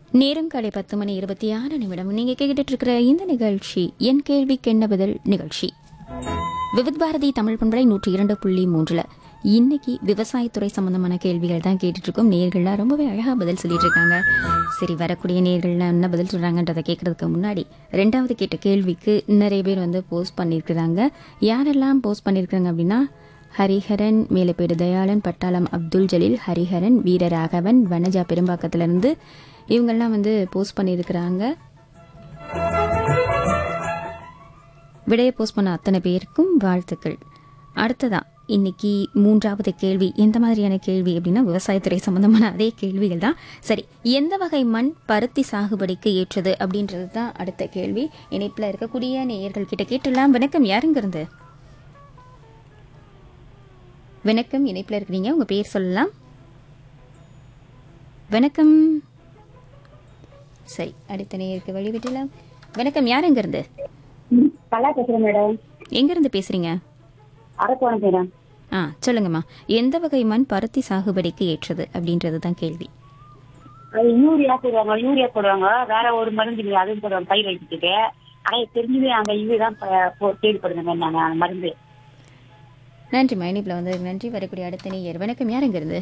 நேரம் காலை பத்து மணி இருபத்தி ஆறு நிமிடம் நீங்க கேட்டுட்டு இருக்கிற இந்த நிகழ்ச்சி என் கேள்விக்கு என்ன பதில் நிகழ்ச்சி விவித் பாரதி தமிழ் பண்பலை நூற்றி இரண்டு புள்ளி மூன்றுல இன்னைக்கு விவசாயத்துறை சம்பந்தமான கேள்விகள் தான் கேட்டுட்டு இருக்கோம் நேர்கள்லாம் ரொம்பவே அழகா பதில் சொல்லிட்டு இருக்காங்க சரி வரக்கூடிய நேர்கள்லாம் என்ன பதில் சொல்றாங்கன்றதை கேட்கறதுக்கு முன்னாடி ரெண்டாவது கேட்ட கேள்விக்கு நிறைய பேர் வந்து போஸ்ட் பண்ணியிருக்கிறாங்க யாரெல்லாம் போஸ்ட் பண்ணியிருக்காங்க அப்படின்னா ஹரிஹரன் மேலப்பேடு தயாளன் பட்டாளம் அப்துல் ஜலீல் ஹரிஹரன் வீரராகவன் வனஜா பெரும்பாக்கத்திலிருந்து இவங்கெல்லாம் வந்து போஸ்ட் பண்ணியிருக்கிறாங்க விடையை போஸ்ட் பண்ண அத்தனை பேருக்கும் வாழ்த்துக்கள் அடுத்ததா இன்னைக்கு மூன்றாவது கேள்வி எந்த மாதிரியான கேள்வி அப்படின்னா விவசாயத்துறை சம்பந்தமான அதே கேள்விகள் தான் சரி எந்த வகை மண் பருத்தி சாகுபடிக்கு ஏற்றது அப்படின்றது தான் அடுத்த கேள்வி இணைப்பில் இருக்கக்கூடிய நேயர்கள் கிட்ட கேட்டுலாம் வணக்கம் யாருங்க இருந்து வணக்கம் இணைப்பில் இருக்கிறீங்க உங்க பேர் சொல்லலாம் வணக்கம் சரி அடுத்த நேயருக்கு வழிவிட்டலாம் வணக்கம் யாருங்க இருந்து கலா பேசுறேன் மேடம் எங்க இருந்து பேசுறீங்க அரக்கோணம் மேடம் ஆ சொல்லுங்கம்மா எந்த வகை மண் பருத்தி சாகுபடிக்கு ஏற்றது அப்படின்றது தான் கேள்வி அது யூரியா போடுவாங்க யூரியா போடுவாங்க வேற ஒரு மருந்து இல்லை அதுவும் போடுவாங்க பயிர் வைக்கிறதுக்கு ஆனா தெரிஞ்சது அந்த இதுதான் தேடிப்படுங்க மேம் நாங்க அந்த மருந்து நன்றிம்மா இனிப்பில் வந்து நன்றி வரக்கூடிய அடுத்த நேயர் வணக்கம் யாருங்க இருந்து